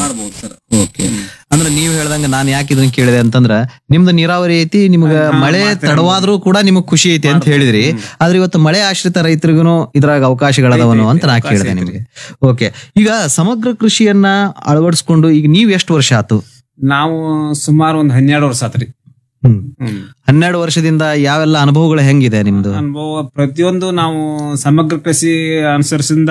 ಮಾಡ್ಬೋದು sir okay ಅಂದ್ರೆ ನೀವ್ ಹೇಳ್ದಂಗ ನಾನ್ ಯಾಕೆ ಇದನ್ನ ಕೇಳಿದೆ ಅಂತಂದ್ರ ನಿಮ್ದು ನೀರಾವರಿ ಐತಿ ನಿಮ್ಗ ಮಳೆ ತಡವಾದ್ರೂ ಕೂಡ ನಿಮಗ್ ಖುಷಿ ಐತಿ ಅಂತ ಹೇಳಿದ್ರಿ ಆದ್ರೆ ಇವತ್ತು ಮಳೆ ಆಶ್ರಿತ ರೈತರಿಗೂ ಇದ್ರಾಗ ಅವಕಾಶಗಳದವನು ಅಂತ ನಾ ಕೇಳಿದೆ ನಿಮ್ಗೆ ಓಕೆ ಈಗ ಸಮಗ್ರ ಕೃಷಿಯನ್ನ ಅಳವಡಿಸ್ಕೊಂಡು ಈಗ ನೀವ್ ಎಷ್ಟು ವರ್ಷ ಆತು ನಾವು ಸುಮಾರು ಒಂದ್ ಹನ್ನೆರಡು ವರ್ಷ ಆತ್ರಿ ಹ್ಮ್ ಹ್ಮ್. ಹನ್ನೆರಡು ವರ್ಷದಿಂದ ಯಾವೆಲ್ಲ ಅನುಭವಗಳು ಹೆಂಗಿದೆ ನಿಮ್ದು ಅನುಭವ ಪ್ರತಿಯೊಂದು ನಾವು ಸಮಗ್ರ ಕೃಷಿ ಅನುಸರಿಸಿಂದ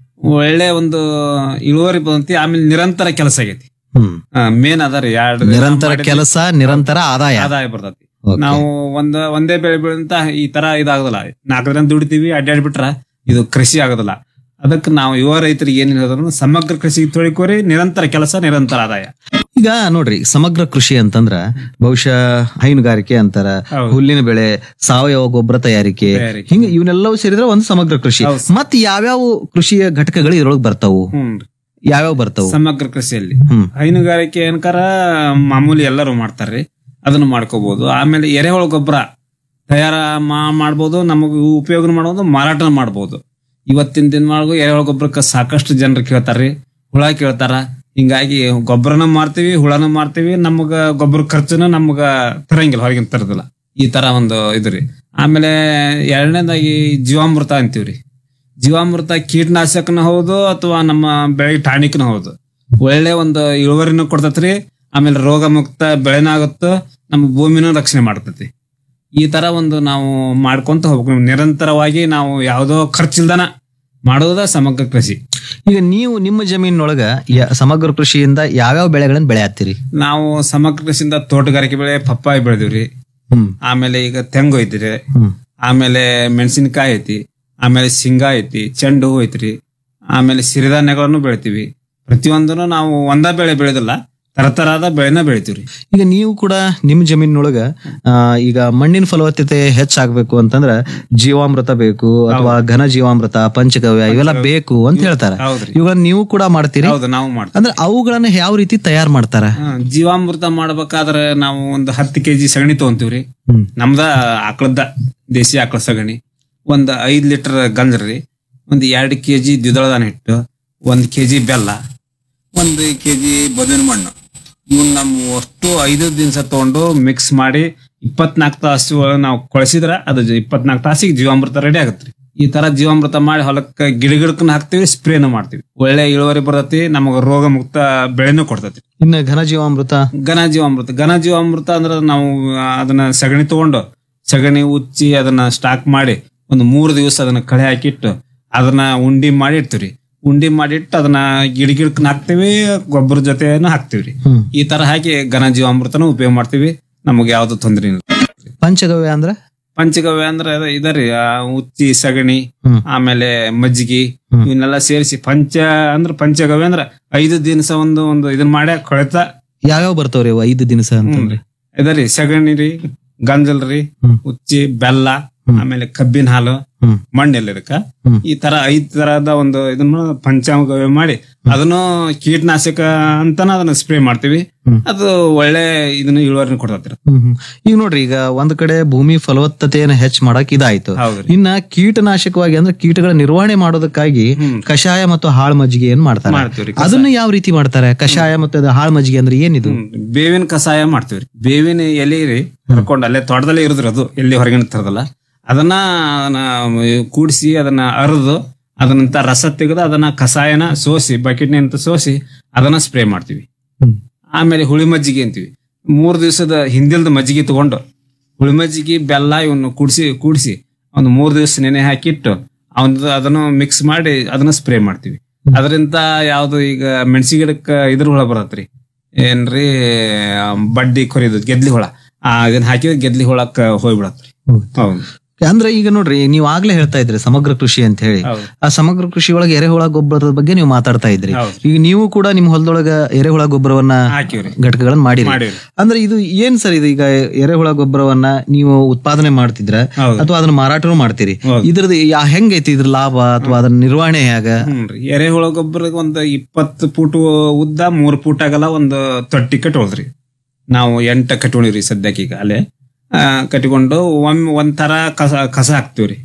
ಒಳ್ಳೆ ಒಂದು ಇಳುವರಿ ಬಂತಿ ಆಮೇಲೆ ನಿರಂತರ ಕೆಲಸ ಆಗೈತಿ ಹ್ಮ್ ಮೇನ್ ಅದ ರೀ ಎರಡು ನಿರಂತರ ಕೆಲಸ ನಿರಂತರ ಆದಾಯ ಆದಾಯ ಬರ್ತೈತಿ Okay. ನಾವು ಒಂದ್ ಒಂದೇ ಬೆಳೆ ಬೆಳೆಂತ ಈ ತರ ಇದಾಗೋದಿಲ್ಲ ನಾಲ್ಕು ದಿನ ದುಡಿತೀವಿ ಅಡ್ಡಾಡಿ ಬಿಟ್ರ ಇದು ಕೃಷಿ ಆಗೋದಿಲ್ಲ ಅದಕ್ಕೆ ನಾವು ಯುವ ರೈತರಿಗೆ ಏನ್ ಹೇಳಿದ್ರು ಸಮಗ್ರ ಕೃಷಿಗೆ ತೊಳಿಕೋರಿ ನಿರಂತರ ಕೆಲಸ ನಿರಂತರ ಆದಾಯ ಈಗ ನೋಡ್ರಿ ಸಮಗ್ರ ಕೃಷಿ ಅಂತಂದ್ರ ಬಹುಶಃ ಹೈನುಗಾರಿಕೆ ಅಂತಾರ ಹೌದು. ಹುಲ್ಲಿನ ಬೆಳೆ ಸಾವಯವ ಗೊಬ್ಬರ ತಯಾರಿಕೆ ತಯಾರಿಕೆ. ಹಿಂಗ ಇವನ್ನೆಲ್ಲವೂ ಸೇರಿದ್ರೆ ಒಂದು ಸಮಗ್ರ ಕೃಷಿ ಹೌದು. ಮತ್ ಯಾವ್ಯಾವ ಕೃಷಿಯ ಘಟಕಗಳು ಇದ್ರೊಳಗೆ ಬರ್ತಾವು ಹ್ಮ್ ಯಾವ್ಯಾವ ಬರ್ತಾವು ಸಮಗ್ರ ಕೃಷಿಯಲ್ಲಿ ಹ್ಮ್ ಹೈನುಗಾರಿಕೆ ಏನಕಾರ ಮಾಮೂಲಿ ಎಲ್ಲರೂ ಮಾಡ್ತಾರ್ರಿ ಅದನ್ನು ಮಾಡ್ಕೋಬಹುದು ಆಮೇಲೆ ಎರೆಹುಳ ಗೊಬ್ಬರ ತಯಾರ ಮಾ- ಮಾಡ್ಬೋದು ನಮಗೆ ಉಪಯೋಗ ಮಾಡ್ಬೋದು ಮಾರಾಟ ಮಾಡ್ಬೋದು ಇವತ್ತಿನ ದಿನಮಾರ್ಗು ಎರೆಹುಳ ಗೊಬ್ಬರಕ್ಕೆ ಸಾಕಷ್ಟು ಜನರು ಕೇಳ್ತಾರ್ರಿ ಹುಳ ಕೇಳ್ತಾರ ಹಿಂಗಾಗಿ ಗೊಬ್ಬರನ ಮಾರ್ತೀವಿ ಹುಳನ ಮಾರ್ತೀವಿ ನಮಗ ಗೊಬ್ಬರ ಖರ್ಚುನ ನಮಗ ತರಂಗಿಲ್ಲ ಹೊರಗಿನ ತರದಿಲ್ಲ ಈ ತರ ಒಂದು ಇದ್ರಿ ಆಮೇಲೆ ಎರಡನೇದಾಗಿ ಜೀವಾಮೃತ ಅಂತೀವ್ರಿ ಜೀವಾಮೃತ ಕೀಟನಾಶಕನ ಹೌದು ಅಥವಾ ನಮ್ಮ ಬೆಳೆಗೆ ಟಾನಿಕ್ನ ಹೌದು ಒಳ್ಳೆ ಒಂದು ಇಳುವರಿನೂ ಕೊಡ್ತೈತ್ರಿ ಆಮೇಲೆ ರೋಗ ಮುಕ್ತ ಬೆಳೆನ ಆಗುತ್ತೋ ನಮ್ಮ ಭೂಮಿನೂ ರಕ್ಷಣೆ ಮಾಡ್ತೈತಿ ಈ ತರ ಒಂದು ನಾವು ಮಾಡ್ಕೊಂತ ಹೋಗ್ಬೇಕು ನಿರಂತರವಾಗಿ ನಾವು ಯಾವುದೋ ಖರ್ಚಿಲ್ದನ ಮಾಡೋದ ಸಮಗ್ರ ಕೃಷಿ ಈಗ ನೀವು ನಿಮ್ಮ ಜಮೀನೊಳಗ ಯ- ಸಮಗ್ರ ಕೃಷಿಯಿಂದ ಯಾವ್ಯಾವ ಬೆಳೆಗಳನ್ನ ಬೆಳೆ ಹತ್ತೀರಿ ನಾವು ಸಮಗ್ರ ಕೃಷಿಯಿಂದ ತೋಟಗಾರಿಕೆ ಬೆಳೆ ಪಪ್ಪಾಯಿ ಬೆಳೆದಿವ್ರಿ ಹ್ಮ್ ಆಮೇಲೆ ಈಗ ತೆಂಗು ಐತ್ರಿ ಹ್ಮ್ ಆಮೇಲೆ ಮೆಣಸಿನಕಾಯಿ ಐತಿ ಆಮೇಲೆ ಶೇಂಗಾ ಐತಿ ಚೆಂಡು ಹೂ ಐತ್ರಿ ಆಮೇಲೆ ಸಿರಿಧಾನ್ಯಗಳನ್ನು ಬೆಳಿತೀವಿ ಪ್ರತಿಯೊಂದನ್ನು ನಾವು ಒಂದ ಬೆಳೆ ಬೆಳೆದಿಲ್ಲ ತರತರಾದ ಬೆಳೆನ ಬೆಳಿತೀವ್ರಿ ಈಗ ನೀವು ಕೂಡ ನಿಮ್ಮ ಜಮೀನೊಳಗ ಆ, ಈಗ ಮಣ್ಣಿನ ಫಲವತ್ತತೆ ಹೆಚ್ಚಾಗ್ಬೇಕು ಅಂತಂದ್ರ ಜೀವಾಮೃತ ಬೇಕು ಅಥವಾ ಘನ ಜೀವಾಮೃತ ಪಂಚಗವ್ಯ ಇವೆಲ್ಲ ಬೇಕು ಅಂತ ಹೇಳ್ತಾರ ಹೌದ್ರಿ ಇವುಗಳನ್ನ ನೀವು ಕೂಡ ಮಾಡ್ತೀರಿ ಹೌದು ನಾವು ಮಾಡ್ತೀವಿ ಅಂದ್ರೆ ಅವುಗಳನ್ನ ಯಾವ ರೀತಿ ತಯಾರು ಮಾಡ್ತಾರ ಹಾ, ಜೀವಾಮೃತ ಮಾಡ್ಬೇಕಾದ್ರೆ ನಾವು ಒಂದು ಹತ್ತು ಕೆಜಿ ಸಗಣಿ ತಗೊಂತೀವ್ರಿ ಹ್ಮ್ ನಮ್ದ ಆಕಳದ ದೇಸಿ ಆಕಳ ಸಗಣಿ ಒಂದ್ ಐದ್ ಲೀಟರ್ ಗಂಜರಿ ಒಂದ್ ಎರಡ್ ಕೆಜಿ ದ್ವಿದಳದಾನ ಹಿಟ್ಟು ಒಂದ್ ಕೆಜಿ ಬೆಲ್ಲ ಒಂದು ಕೆಜಿ ಬದಿನ ಮಣ್ಣು ಇವನ್ ನಾವು ಅಷ್ಟು ಐದು ದಿವಸ ತಗೊಂಡು ಮಿಕ್ಸ್ ಮಾಡಿ ಇಪ್ಪತ್ನಾಲ್ಕು ತಾಸು ಒಳಗೆ ನಾವು ಕೊಳಸಿದ್ರ ಅದು ಇಪ್ಪತ್ನಾಲ್ಕು ತಾಸಿಗೆ ಜೀವಾಮೃತ ರೆಡಿ ಆಗತ್ರಿ ಈ ತರ ಜೀವಾಮೃತ ಮಾಡಿ ಹೊಲಕ್ಕೆ ಗಿಡ ಗಿಡಕ್ಕನ್ನ ಹಾಕ್ತಿವಿ ಸ್ಪ್ರೇನು ಮಾಡ್ತೀವಿ ಒಳ್ಳೆ ಇಳುವರಿ ಬರ್ತೈತಿ ನಮಗ ರೋಗ ಮುಕ್ತ ಬೆಳೆನೂ ಕೊಡ್ತೈತಿ ಇನ್ನ ಘನ ಜೀವಾಮೃತ ಘನ ಜೀವಾಮೃತ ಘನ ಜೀವಾಮೃತ ಅಂದ್ರೆ ನಾವು ಆ, ಅದನ್ನ ಸಗಣಿ ತಗೊಂಡು ಸಗಣಿ ಉಚ್ಚಿ ಅದನ್ನ ಸ್ಟಾಕ್ ಮಾಡಿ ಒಂದು ಮೂರು ದಿವಸ ಅದನ್ನ ಕಳೆ ಹಾಕಿಟ್ಟು ಅದನ್ನ ಉಂಡಿ ಮಾಡಿ ಇಡ್ತೀವ್ರಿ ಉಂಡಿ ಮಾಡಿಟ್ಟು ಅದನ್ನ ಗಿಡ ಗಿಡಕ್ಕನ್ನ ಹಾಕ್ತಿವಿ ಗೊಬ್ಬರ ಜೊತೆನೂ ಹಾಕ್ತಿವ್ರಿ ಹ್ಮ್ ಈ ತರ ಹಾಕಿ ಘನ ಜೀವಾಮೃತನ ಉಪಯೋಗ ಮಾಡ್ತೀವಿ ನಮಗೆ ಯಾವ್ದು ತೊಂದ್ರೆ ಇಲ್ಲ ಪಂಚಗವ್ಯ ಅಂದ್ರ ಪಂಚಗವ್ಯ ಅಂದ್ರೆ ಅದ ಇದರಿ ಆ, ಉಚ್ಚಿ ಸಗಣಿ ಹ್ಮ್. ಆಮೇಲೆ ಮಜ್ಜಿಗೆ ಹ್ಮ್. ಇವನ್ನೆಲ್ಲ ಸೇರಿಸಿ ಪಂಚ ಅಂದ್ರೆ ಪಂಚಗವ್ಯ ಅಂದ್ರೆ ಐದು ದಿನಸ ಒಂದು ಒಂದು ಇದನ್ನ ಮಾಡಿ ಕೊಳೆತ ಯಾವ್ಯಾವ ಬರ್ತಾವ್ರಿ ಅವು ಐದು ದಿನಸ ಅಂತಂದ್ರೆ ಇದರಿ ಸಗಣಿ ರೀ ಗಂಜಲ್ ರೀ ಹ್ಮ್. ಉಚ್ಚಿ ಬೆಲ್ಲ ಹ್ಮ್. ಆಮೇಲೆ ಕಬ್ಬಿನ ಹಾಲು ಹ್ಮ್. ಮಣ್ಣೆಲ್ಲ ಇದಕ್ಕ ಹ್ಮ್. ಈ ತರ ಐದ್ ತರಹದ ಒಂದು ಇದನ್ನ ಪಂಚಾಂಗವ್ಯ ಮಾಡಿ ಅದನ್ನು ಕೀಟನಾಶಕ ಅಂತಾನ ಅದನ್ನ ಸ್ಪ್ರೇ ಮಾಡ್ತೀವಿ ಹ್ಮ್. ಅದು ಒಳ್ಳೆ ಇದನ್ನ ಇಳುವರಿನ ಕೊಡ್ತೈತಿ ಹ್ಮ್ ಹ್ಮ್. ಈಗ ನೋಡ್ರಿ ಈಗ ಒಂದ್ ಕಡೆ ಭೂಮಿ ಫಲವತ್ತತೆಯನ್ನ ಹೆಚ್ಚ ಮಾಡಕ್ ಇದಾಯ್ತು ಹೌದ್ರಿ ಇನ್ನ ಕೀಟನಾಶಕವಾಗಿ ಅಂದ್ರೆ ಕೀಟಗಳ ನಿರ್ವಹಣೆ ಮಾಡೋದಕ್ಕಾಗಿ ಹ್ಮ್. ಕಷಾಯ ಮತ್ತು ಹಾಳ್ ಮಜ್ಜಿಗೆ ಏನ್ ಮಾಡ್ತಾರೆ ಮಾಡ್ತೀವ್ರಿ ಅದನ್ನ ಯಾವ ರೀತಿ ಮಾಡ್ತಾರೆ ಕಷಾಯ ಮತ್ತು ಅದು ಹಾಳ್ ಮಜ್ಜಿಗೆ ಅಂದ್ರೆ ಏನಿದು ಹ್ಮ್. ಬೇವಿನ ಕಷಾಯ ಮಾಡ್ತೀವ್ರಿ ಬೇವಿನ ಎಲೆ ರೀ ಹರ್ಕೊಂಡು ಅಲ್ಲೇ ತೋಟದಲ್ಲೇ ಇರುದ್ರಿ ಅದು ಎಲ್ಲಿ ಹೊರಗಿನ ತರದಲ್ಲ ಅದನ್ನ ಅದನ್ನ ಕೂಡಿಸಿ ಅದನ್ನ ಅರೆದು ಅದನ್ನಂತ ರಸ ತೆಗೆದು ಅದನ್ನ ಕಷಾಯನ ಸೋಸಿ ಬಕೆಟ್ನಿಂದ ಸೋಸಿ ಅದನ್ನ ಸ್ಪ್ರೇ ಮಾಡ್ತೀವಿ ಹ್ಮ್. ಆಮೇಲೆ ಹುಳಿ ಮಜ್ಜಿಗೆ ಅಂತೀವಿ ಮೂರ್ ದಿವಸದ ಹಿಂದಿಲ್ದ ಮಜ್ಜಿಗೆ ತಗೊಂಡು ಹುಳಿ ಮಜ್ಜಿಗೆ ಬೆಲ್ಲ ಇವನ್ನು ಕೂಡಿಸಿ ಕೂಡಿಸಿ ಒಂದು ಮೂರ್ ದಿವಸ ನೆನೆ ಹಾಕಿಟ್ಟು ಅವನ್ ಅದನ್ನು ಮಿಕ್ಸ್ ಮಾಡಿ ಅದನ್ನ ಸ್ಪ್ರೇ ಮಾಡ್ತೀವಿ ಅದರಿಂದ ಯಾವ್ದು ಈಗ ಮೆಣಸಿ ಗಿಡಕ್ಕ ಇದ್ರ ಹುಳ ಬರತ್ರಿ ಏನ್ರಿ ಆ, ಬಡ್ಡಿ ಕೊರಿಯೋದು ಗೆದ್ಲಿ ಹುಳ ಆ ಇದನ್ನ ಹಾಕಿದ್ರೆ ಗೆದ್ಲಿ ಹುಳಕ್ಕ ಹೋಗ್ಬಿಡತ್ರಿ ಹೌದು ಅಂದ್ರೆ ಈಗ ನೋಡ್ರಿ ನೀವ್ ಆಗ್ಲೇ ಹೇಳ್ತಾ ಇದ್ರಿ ಸಮಗ್ರ ಕೃಷಿ ಅಂತ ಹೇಳಿ ಹೌದು ಆ ಸಮಗ್ರ ಕೃಷಿ ಒಳಗೆ ಎರೆಹುಳ ಗೊಬ್ಬರದ ಬಗ್ಗೆ ನೀವು ಮಾತಾಡ್ತಾ ಇದ್ರಿ ಹೌದು ಈಗ ನೀವು ಕೂಡ ನಿಮ್ ಹೊಲದೊಳಗ ಎರೆಹುಳ ಗೊಬ್ಬರವನ್ನ ಹಾಕಿವ್ರಿ ಘಟಕಗಳನ್ನ ಮಾಡಿರಿ ಮಾಡಿವ್ರಿ ಅಂದ್ರೆ ಇದು ಏನ್ ಸರ್ ಇದು ಈಗ ಎರೆಹುಳ ಗೊಬ್ಬರವನ್ನ ನೀವು ಉತ್ಪಾದನೆ ಮಾಡ್ತಿದ್ರ ಹೌದು ಅಥವಾ ಅದನ್ನ ಮಾರಾಟನೂ ಮಾಡ್ತೀರಿ ಹೌದು. ಇದ್ರದ್ದು ಯಾ ಹೆಂಗೈತಿ ಇದ್ರ ಲಾಭ ಅಥವಾ ಅದನ್ನ ನಿರ್ವಹಣೆ ಹೇಗ ಹ್ಞೂನ್ರಿ ಎರೆಹುಳ ಗೊಬ್ಬರ ಒಂದು ಇಪ್ಪತ್ತು ಫೂಟ್ ಉದ್ದ ಮೂರ್ ಫೂಟ್ ಆಗಲ್ಲ ಒಂದು ತೊಟ್ಟಿ ಕಟ್ಟೋದ್ರಿ ನಾವು ಎಂಟ ಕಟ್ಕೊಂಡಿವ್ರಿ ಸದ್ಯಕ್ಕೆ ಈಗ ಅಲ್ಲೇ ಆ, ಕಟ್ಕೊಂಡು ಒಮ್ಮೆ ಒಂಥರ ಕಸ ಕಸ ಹಾಕ್ತಿವ್ರಿ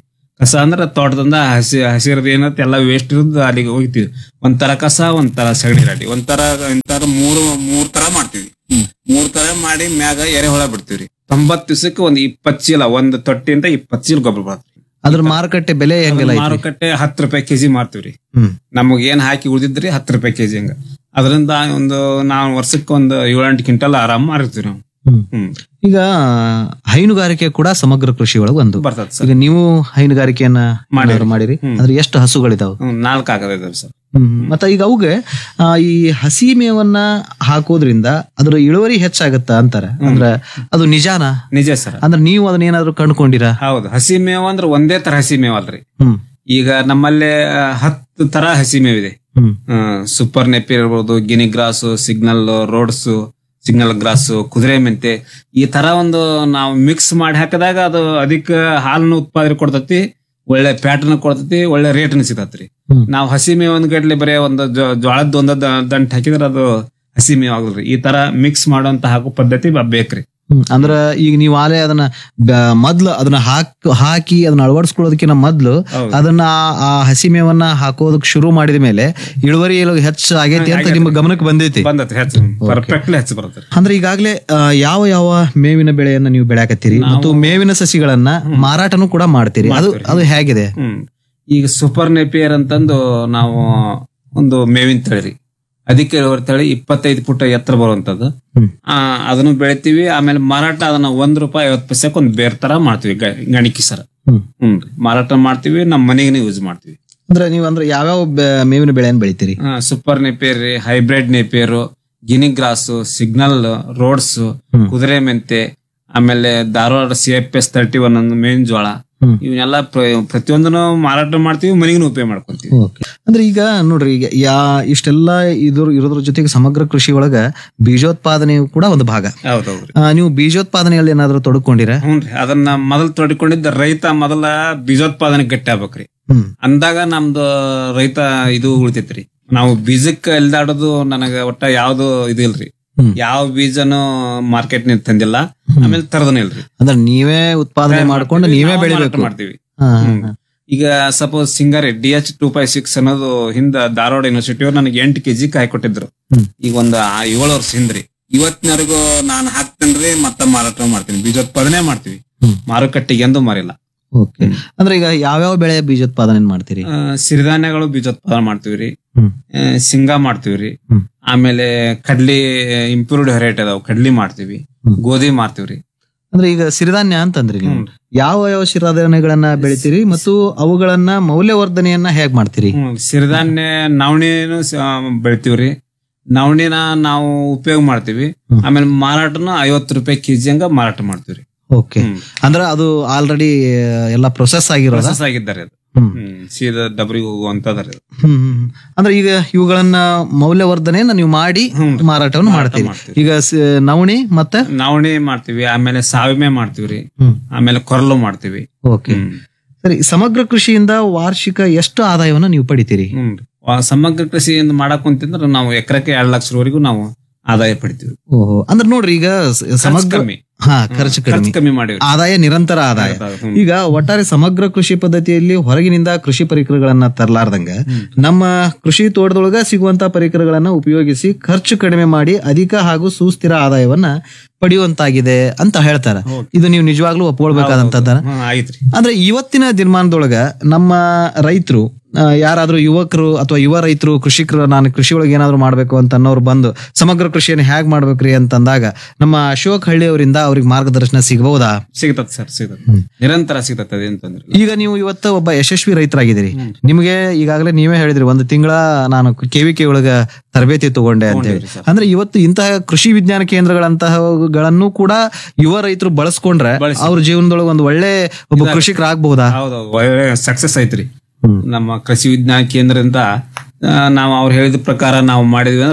ಕಸ ಅಂದ್ರ ತೋಟದಿಂದ ಹಸಿ ಹಸಿರದ ಏನತ್ ಎಲ್ಲ ವೇಸ್ಟ್ ಇರೋದು ಅಲ್ಲಿಗೆ ಹೋಗ್ತೀವಿ ಒಂಥರ ಕಸ ಒಂಥರ ಸಗಣಿ ರಾಡಿ ಒಂಥರ ಒಂಥರ ಮೂರು ಮೂರ್ ತರ ಮಾಡ್ತೀವಿ ಮೂರ್ ತರ ಮಾಡಿ ಮ್ಯಾಗ ಎರೆಹುಳ ಬಿಡ್ತೀವ್ರಿ ತೊಂಬತ್ ದಿವಸಕ್ಕೆ ಒಂದ್ ಇಪ್ಪತ್ ಚೀಲ ಒಂದ್ ತೊಟ್ಟಿಯಿಂದ ಇಪ್ಪತ್ ಚೀಲ ಗೊಬ್ಬರ ಬರ್ತದೆ ಅದ್ರ ಮಾರುಕಟ್ಟೆ ಬೆಲೆ ಹೆಂಗೆಲ್ಲ ಐತಿ ಮಾರುಕಟ್ಟೆ ಹತ್ತು ರೂಪಾಯಿ ಕೆಜಿ ಮಾರ್ತೀವ್ರಿ ಹ್ಮ್ ನಮಗ್ ಏನ್ ಹಾಕಿ ಉಳಿದಿದ್ರಿ ಹತ್ತು ರೂಪಾಯಿ ಕೆಜಿ ಹಂಗ ಅದರಿಂದ ಒಂದು ನಾವು ವರ್ಷಕ್ಕೆ ಒಂದು ಏಳೆಂಟು ಕ್ವಿಂಟಲ್ ಆರಾಮ್ ಮಾರಿರ್ತೀವಿ ನಾವು ಹ್ಮ್ ಹ್ಮ್ ಈಗ ಹೈನುಗಾರಿಕೆ ಕೂಡ ಸಮಗ್ರ ಕೃಷಿ ಒಳಗೆ ಒಂದು ಬರ್ತದ ಸರ್ ಈಗ ನೀವು ಹೈನುಗಾರಿಕೆಯನ್ನ ಏನಾದ್ರು ಮಾಡಿರಿ ಹ್ಮ್. ಅಂದ್ರೆ ಎಷ್ಟು ಹಸುಗಳಿದಾವ ಹ್ಮ್ ನಾಲ್ಕು ಆಗದ ಸರ್ ಹ್ಮ್ ಮತ್ತೆ ಈಗ ಅವುಗೆ ಆ, ಈ ಹಸಿ ಮೇವನ್ನ ಹಾಕೋದ್ರಿಂದ ಅದ್ರ ಇಳುವರಿ ಹೆಚ್ಚಾಗತ್ತಾ ಅಂತಾರೆ ಅಂದ್ರೆ ಅದು ನಿಜಾನ ನಿಜ ಸರ್ ಅಂದ್ರೆ ನೀವು ಅದನ್ನ ಏನಾದ್ರು ಕಂಡುಕೊಂಡಿರಾ ಹೌದು ಹಸಿ ಮೇವು ಅಂದ್ರೆ ಒಂದೇ ತರ ಹಸಿ ಮೇವು ಅಲ್ರಿ ಹ್ಮ್ ಈಗ ನಮ್ಮಲ್ಲಿ ಆ, ಹತ್ತು ತರ ಹಸಿ ಮೇವಿದೆ ಹ್ಮ್ ಸೂಪರ್ ನೆಪಿ ಇರ್ಬೋದು guinea grass signal Rhodes signal grass ಕುದುರೆ ಮೆಂತೆ ಈ ತರ ಒಂದು ನಾವು ಮಿಕ್ಸ್ ಮಾಡಿ ಹಾಕಿದಾಗ ಅದು ಅಧಿಕ ಹಾಲನ್ನು ಉತ್ಪಾದನೆ ಕೊಡ್ತತಿ ಒಳ್ಳೆ ಪ್ಯಾಟರ್ನ್ ಕೊಡ್ತತಿ ಒಳ್ಳೆ ರೇಟ್ನ ಸಿಗತ್ರಿ ಹ್ಮ್. ನಾವು ಹಸಿ ಮೇವು ಒಂದ್ ಗಡ್ಲೆ ಬರೀ ಒಂದು ಜೊ- ಜೋಳದ ಒಂದ ದಂಟ್ ಹಾಕಿದ್ರೆ ಅದು ಹಸಿ ಮೇವು ಆಗಲ್ರಿ ಈ ತರ ಮಿಕ್ಸ್ ಮಾಡುವಂತ ಹಾಕೋ ಪದ್ಧತಿ ಬ- ಬೇಕ್ರಿ ಹ್ಮ್. ಅಂದ್ರ ಈಗ ನೀವು ಆಲೆ ಅದನ್ನ ಬ- ಮೊದ್ಲು ಅದನ್ನ ಹಾಕ್ ಹಾಕಿ ಅದನ್ನ ಅಳವಡಿಸ್ಕೊಳ್ಳೋದಕ್ಕಿಂತ ಮೊದ್ಲು ಹೌದು. ಅದನ್ನ ಆ- ಆ ಹಸಿ ಮೇವನ್ನ ಹಾಕೋದಕ್ ಶುರು ಮಾಡಿದ ಮೇಲೆ ಇಳುವರಿ ಎಲ್ಲ ಹೆಚ್ಚು ಆಗೈತಿ ಅಂತ ನಿಮ್ಮ ಗಮನಕ್ಕೆ ಬಂದೈತಿ ಬಂದತ್ರಿ ಹೆಚ್ಚು ಪರ್ಫೆಕ್ಟ್ಲಿ ಹೆಚ್ಚು ಬರುತ್ತೆ ಅಂದ್ರೆ ಈಗಾಗಲೇ ಆ, ಯಾವ ಯಾವ ಮೇವಿನ ಬೆಳೆಯನ್ನ ನೀವು ಬೆಳೆಯಾಕತ್ತೀರಿ ಮತ್ತು ಮೇವಿನ ಸಸಿಗಳನ್ನ ಮಾರಾಟನೂ ಕೂಡ ಮಾಡ್ತೀರಿ ಅದು ಅದು ಹೇಗಿದೆ ಹ್ಮ್ ಈಗ ಸೂಪರ್ ನೆಪಿಯರ್ ಅಂತಂದು ನಾವು ಒಂದು ಮೇವಿನ ತಳಿ ರೀ ಅದಕ್ಕೆ ಇಳುವರಿ ತಳಿ ಇಪ್ಪತ್ತೈದು ಫುಟ್ ಎತ್ತರ ಬರುವಂತದ್ದು ಹ್ಮ್. ಆ ಅದನ್ನು ಬೆಳಿತೀವಿ ಆಮೇಲೆ ಮಾರಾಟ ಅದನ್ನ ಒಂದ್ ರೂಪಾಯಿ ಐವತ್ತು ಪೈಸೆಕ್ ಒಂದ್ ಬೇರ್ ತರ ಮಾಡ್ತೀವಿ ಗ- ಗಣಿಕಿ ಸರ ಹ್ಮ್. ಹ್ಮ್ ರೀ. ಮಾರಾಟ ಮಾಡ್ತೀವಿ ನಮ್ಮ ಮನೆಗೆ ಯೂಸ್ ಮಾಡ್ತೀವಿ ಅಂದ್ರೆ ನೀವು ಅಂದ್ರೆ ಯಾವ್ಯಾವ ಬೆ- ಮೇವಿನ ಬೆಳೆಯನ್ನ ಬೆಳಿತೀರಿ ಸೂಪರ್ ನೆಪಿಯರ್ ರೀ hybrid napier guinea grass signal Rhodes ಹ್ಮ್. ಕುದುರೆ ಮೆಂತೆ ಆಮೇಲೆ Dharwad C F S thirty one ಒಂದು ಮೇವಿನ ಜೋಳ ಹ್ಮ್. ಇವನ್ನೆಲ್ಲ ಪ್ರ- ಪ್ರತಿಯೊಂದನ್ನು ಮಾರಾಟ ಮಾಡ್ತೀವಿ ಮನೆಗೂ ಉಪಯೋಗ ಮಾಡ್ಕೊಂತೀವಿ ಓಕೆ ಅಂದ್ರೆ ಈಗ ನೋಡ್ರಿ ಈಗ ಯಾ ಇಷ್ಟೆಲ್ಲ ಇದ್ರ ಇರೋದ್ರ ಜೊತೆಗೆ ಸಮಗ್ರ ಕೃಷಿ ಒಳಗ ಬೀಜೋತ್ಪಾದನೆಯು ಕೂಡ ಒಂದು ಭಾಗ ಹೌದೌದ್ರಿ ಆ, ನೀವು ಬೀಜೋತ್ಪಾದನೆಯಲ್ಲಿ ಏನಾದ್ರು ತೊಡಕೊಂಡಿರ ಹ್ಞೂನ್ರಿ ಅದನ್ನ ಮೊದಲು ತೊಡ್ಕೊಂಡಿದ್ದ ರೈತ ಮೊದಲ ಬೀಜೋತ್ಪಾದನೆ ಗಟ್ಟಿ ಆಗ್ಬೇಕ್ರಿ ಹ್ಮ್ ಅಂದಾಗ ನಮ್ದು ರೈತ ಇದು ಉಳಿತೈತ್ರಿ ನಾವು ಬೀಜಕ್ಕ ಎಲ್ದಾಡೋದು ನನಗ ಒಟ್ಟ ಯಾವ್ದು ಇದು ಇಲ್ರಿ ಹ್ಮ್. ಯಾವ ಬೀಜನು ಮಾರ್ಕೆಟ್ ನಿಂದ ತಂದಿಲ್ಲ ಆಮೇಲೆ ತರದನ ಇಲ್ರಿ ಅಂದ್ರೆ ನೀವೇ ಉತ್ಪಾದನೆ ಮಾಡ್ಕೊಂಡು ನೀವೇ ನಾವು ಮಾರಾಟ ಬೆಳಿಬೇಕು ಮಾಡ್ತೀವಿ ಹಾ, ಹಾ, ಹ್ಮ್. ಹಾ. ಈಗ ಸಪೋಸ್ ಸಿಂಗಾರಿ D H two five six ಅನ್ನೋದು ಹಿಂದ ಧಾರವಾಡ ಯೂನಿವರ್ಸಿಟಿ ಅವ್ರು ನನಗೆ ಎಂಟು ಕೆಜಿ ಕಾಯಿ ಕೊಟ್ಟಿದ್ರು ಹ್ಮ್. ಈಗ ಒಂದು ಆ- ಏಳು ವರ್ಷ ಹಿಂದ್ರಿ ಇವತ್ತಿನವರೆಗೂ ನಾನು ಹಾಕ್ತೇನ್ರಿ ಮತ್ತ ಮಾರಾಟ ಮಾಡ್ತೀನಿ ಬೀಜೋತ್ಪಾದನೆ ಮಾಡ್ತೀವಿ ಹ್ಮ್. ಮಾರುಕಟ್ಟೆಗೆ ಎಂದು ಮಾರಿಲ್ಲ ಓಕೆ ಅಂದ್ರೆ ಈಗ ಯಾವ್ಯಾವ ಬೆಳೆ ಬೀಜೋತ್ಪಾದನೆ ಮಾಡ್ತೀರಿ ಆ, ಸಿರಿಧಾನ್ಯಗಳು ಬೀಜೋತ್ಪಾದನೆ ಮಾಡ್ತೀವ್ರಿ ಹ್ಮ್. ಆ, ಶೇಂಗಾ ಮಾಡ್ತೀವ್ರಿ ಹ್ಮ್. ಆಮೇಲೆ ಕಡ್ಲಿ ಇಂಪ್ರೂವ್ಡ್ ವೆರೈಟಿ ಅದಾವ ಕಡ್ಲಿ ಮಾಡ್ತೀವಿ ಹ್ಮ್. ಗೋಧಿ ಮಾಡ್ತೀವ್ರಿ ಅಂದ್ರೆ ಈಗ ಸಿರಿಧಾನ್ಯ ಅಂತಂದ್ರಿ ನೀವು ಹ್ಮ್. ಯಾವ ಯಾವ ಸಿರಿಧಾನ್ಯಗಳನ್ನ ಬೆಳಿತೀರಿ ಮತ್ತು ಅವುಗಳನ್ನ ಮೌಲ್ಯವರ್ಧನೆಯನ್ನ ಹೇಗ್ ಮಾಡ್ತೀರಿ ಹ್ಮ್. ಸಿರಿಧಾನ್ಯ ನವಣಿನು ಸ- ಬೆಳಿತೀವ್ರಿ ನವಣಿನ ನಾವು ಉಪಯೋಗ ಮಾಡ್ತೀವಿ ಹ್ಮ್. ಆಮೇಲೆ ಮಾರಾಟನ ಐವತ್ತು ರೂಪಾಯಿ ಕೆಜಿ ಹಂಗ ಮಾರಾಟ ಮಾಡ್ತೀವ್ರಿ ಓಕೆ ಅಂದ್ರೆ ಅದು ಆಲ್ರೆಡಿ ಎಲ್ಲ ಪ್ರೊಸೆಸ್ ಆಗಿರೋದ ಪ್ರೊಸೆಸ್ ಆಗಿದ್ದಾರೆ ಅದು ಹ್ಮ್. ಹ್ಮ್. ಸೀದಾ ಡಬ್ರಿಗೆ ಹೋಗುವಂತದ್ರಿ ಅದು. ಹ್ಮ್ ಹ್ಮ್ ಹ್ಮ್. ಅಂದ್ರೆ ಈಗ ಇವುಗಳನ್ನ ಮೌಲ್ಯವರ್ಧನೆಯನ್ನ ನೀವು ಮಾಡಿ ಹ್ಮ್. ಮಾರಾಟವನ್ನು ಮಾರಾಟ ಮಾಡ್ತೀರಿ ಮಾಡ್ತೀವಿ. ಈಗ ಸ- ನವಣಿ ಮತ್ತೆ ನವಣಿ ಮಾಡ್ತೀವಿ ಆಮೇಲೆ ಸಾವಿಮೆ ಮಾಡ್ತೀವ್ರಿ ಹ್ಮ್ ಆಮೇಲೆ ಕೊರಲು ಮಾಡ್ತೀವಿ ಓಕೆ ಹ್ಮ್. ಸರಿ ಸಮಗ್ರ ಕೃಷಿಯಿಂದ ವಾರ್ಷಿಕ ಎಷ್ಟು ಆದಾಯವನ್ನ ನೀವು ಪಡಿತೀರಿ ಹ್ಮ್. ಆ ಸಮಗ್ರ ಕೃಷಿಯಿಂದ ಮಾಡಕ್ ಕುಂತಿದ್ರೆ ನಾವು ಎಕರೆಕ್ಕೆ ಎರಡ್ ಲಕ್ಷವರೆಗೂ ನಾವು ಆದಾಯ ಪಡಿತೀವಿ ಓಹೋ ಅಂದ್ರೆ ನೋಡ್ರಿ ಈಗ ಸ- ಖರ್ಚು ಸಮಗ್ರ ಕಮ್ಮಿ ಹಾ ಖರ್ಚು ಖರ್ಚು ಕಡಿಮೆ ಕಮ್ಮಿ ಮಾಡಿವಿ ಆದಾಯ ನಿರಂತರ ಆದಾಯ ಹ್ಮ್. ಈಗ ಒಟ್ಟಾರೆ ಸಮಗ್ರ ಕೃಷಿ ಪದ್ಧತಿಯಲ್ಲಿ ಹೊರಗಿನಿಂದ ಕೃಷಿ ಪರಿಕರಗಳನ್ನ ತರಲಾರ್ದಂಗ ನಮ್ಮ ಕೃಷಿ ತೋಟದೊಳಗ ಸಿಗುವಂತ ಪರಿಕರಗಳನ್ನ ಉಪಯೋಗಿಸಿ ಖರ್ಚು ಕಡಿಮೆ ಮಾಡಿ ಅಧಿಕ ಹಾಗೂ ಸುಸ್ಥಿರ ಆದಾಯವನ್ನ ಪಡೆಯುವಂತಾಗಿದೆ ಅಂತ ಹೇಳ್ತಾರ ಇದು ನೀವು ನಿಜವಾಗ್ಲೂ ಒಪ್ಕೊಳ್ಬೇಕಾದಂತದ ಹ್ಮ್, ಆಯ್ತ್ರಿ ಅಂದ್ರೆ ಇವತ್ತಿನ ದಿನಮಾನದೊಳಗ ನಮ್ಮ ರೈತರು ಯಾರಾದ್ರೂ ಯುವಕರು ಅಥವಾ ಯುವ ರೈತರು ಕೃಷಿಕರು ನಾನು ಕೃಷಿ ಒಳಗೆ ಏನಾದ್ರು ಮಾಡ್ಬೇಕು ಅಂತ ಅನ್ನೋರು ಬಂದು ಸಮಗ್ರ ಕೃಷಿಯನ್ನು ಹೇಗ್ ಮಾಡ್ಬೇಕ್ರಿ ಅಂತಂದಾಗ ನಮ್ಮ ಅಶೋಕ್ ಹಳ್ಳಿ ಅವರಿಂದ ಅವ್ರಿಗೆ ಮಾರ್ಗದರ್ಶನ ಸಿಗಬಹುದಾ ಸಿಗ್ತತ್ ಸರ್ ಸಿಗ್ತತ್ ನಿರಂತರ ಸಿಗ್ತತ್ ಅದೇನ್ ತೊಂದ್ರೆ ಇಲ್ಲ. ಈಗ ನೀವು ಇವತ್ತು ಒಬ್ಬ ಯಶಸ್ವಿ ರೈತರಾಗಿದ್ದೀರಿ ನಿಮಗೆ ಈಗಾಗಲೇ ನೀವೇ ಹೇಳಿದ್ರಿ ಒಂದು ತಿಂಗಳ ನಾನು ಕೆವಿಕೆ ಒಳಗ ತರಬೇತಿ ತಗೊಂಡೆ ಅಂತ ಹೇಳಿ ತಗೊಂಡಿವ್ರಿ ಸರ್. ಅಂದ್ರೆ ಇವತ್ತು ಇಂತಹ ಕೃಷಿ ವಿಜ್ಞಾನ ಕೇಂದ್ರಗಳಂತಹಗಳನ್ನು ಕೂಡ ಯುವ ರೈತರು ಬಳಸ್ಕೊಂಡ್ರೆ ಬಳಸಿ. ಅವ್ರ ಜೀವನದೊಳಗೆ ಒಂದು ಒಳ್ಳೆ ಒಬ್ಬ ಕೃಷಿಕರಾಗಬಹುದಾ ಹೌದೌದು ಒಳ್ಳೆ ಸಕ್ಸಸ್ ಐತ್ರಿ ಹ್ಮ್. ನಮ್ಮ ಕೃಷಿ ವಿಜ್ಞಾನ ಕೇಂದ್ರದಿಂದ ಆ, ನಾವು ಅವ್ರು ಹೇಳಿದ ಪ್ರಕಾರ ನಾವು ಮಾಡಿದ್ವಿ ಅಂದ್ರ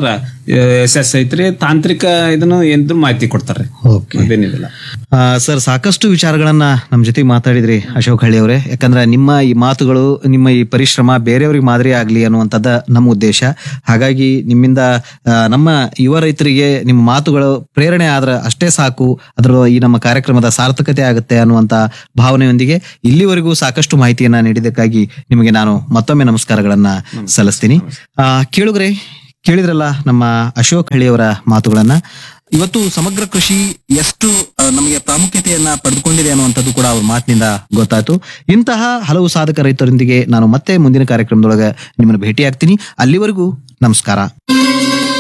ಎಸ್ ಎಸ್ ಐತ್ರಿ ತಾಂತ್ರಿಕ ಇದನ್ನು ಏನಿದ್ರು ಮಾಹಿತಿ ಕೊಡ್ತಾರೆ ಓಕೆ ಅದೇನಿದಿಲ್ಲ ಸರ್ ಸಾಕಷ್ಟು ವಿಚಾರಗಳನ್ನ ನಮ್ಮ ಜೊತೆ ಮಾತಾಡಿದ್ರಿ ಅಶೋಕ್ ಹಳ್ಳಿ ಅವರೇ ಯಾಕಂದ್ರೆ ನಿಮ್ಮ ಈ ಮಾತುಗಳು ನಿಮ್ಮ ಈ ಪರಿಶ್ರಮ ಬೇರೆಯವ್ರಿಗೆ ಮಾದರಿ ಆಗ್ಲಿ ಅನ್ನುವಂಥದ್ದು ನಮ್ಮ ಉದ್ದೇಶ ಹಾಗಾಗಿ ನಿಮ್ಮಿಂದ ಆ, ನಮ್ಮ ಯುವ ರೈತರಿಗೆ ನಿಮ್ಮ ಮಾತುಗಳು ಪ್ರೇರಣೆ ಆದ್ರೆ ಅಷ್ಟೇ ಸಾಕು ಅದರ ಈ ನಮ್ಮ ಕಾರ್ಯಕ್ರಮದ ಸಾರ್ಥಕತೆ ಆಗುತ್ತೆ ಅನ್ನುವಂತ ಭಾವನೆಯೊಂದಿಗೆ ಇಲ್ಲಿವರೆಗೂ ಸಾಕಷ್ಟು ಮಾಹಿತಿಯನ್ನ ನೀಡಿದ್ದಕ್ಕಾಗಿ ನಿಮಗೆ ನಾನು ಮತ್ತೊಮ್ಮೆ ನಮಸ್ಕಾರಗಳನ್ನ ಸಲ್ಲಿಸ್ತೀನಿ ಆ, ಕೇಳುಗರೆ ಕೇಳಿದ್ರಲ್ಲ ನಮ್ಮ ಅಶೋಕ್ ಹಳ್ಳಿಯವರ ಮಾತುಗಳನ್ನ ಇವತ್ತು ಸಮಗ್ರ ಕೃಷಿ ಎಷ್ಟು ಆ, ನಮಗೆ ಪ್ರಾಮುಖ್ಯತೆಯನ್ನ ಪಡೆದುಕೊಂಡಿದೆ ಅನ್ನುವಂಥದ್ದು ಕೂಡ ಅವ್ರ ಮಾತಿನಿಂದ ಗೊತ್ತಾಯ್ತು ಇಂತಹ ಹಲವು ಸಾಧಕ ರೈತರೊಂದಿಗೆ ನಾನು ಮತ್ತೆ ಮುಂದಿನ ಕಾರ್ಯಕ್ರಮದೊಳಗೆ ನಿಮ್ಮನ್ನು ಭೇಟಿಯಾಗ್ತೀನಿ ಅಲ್ಲಿವರೆಗೂ ನಮಸ್ಕಾರ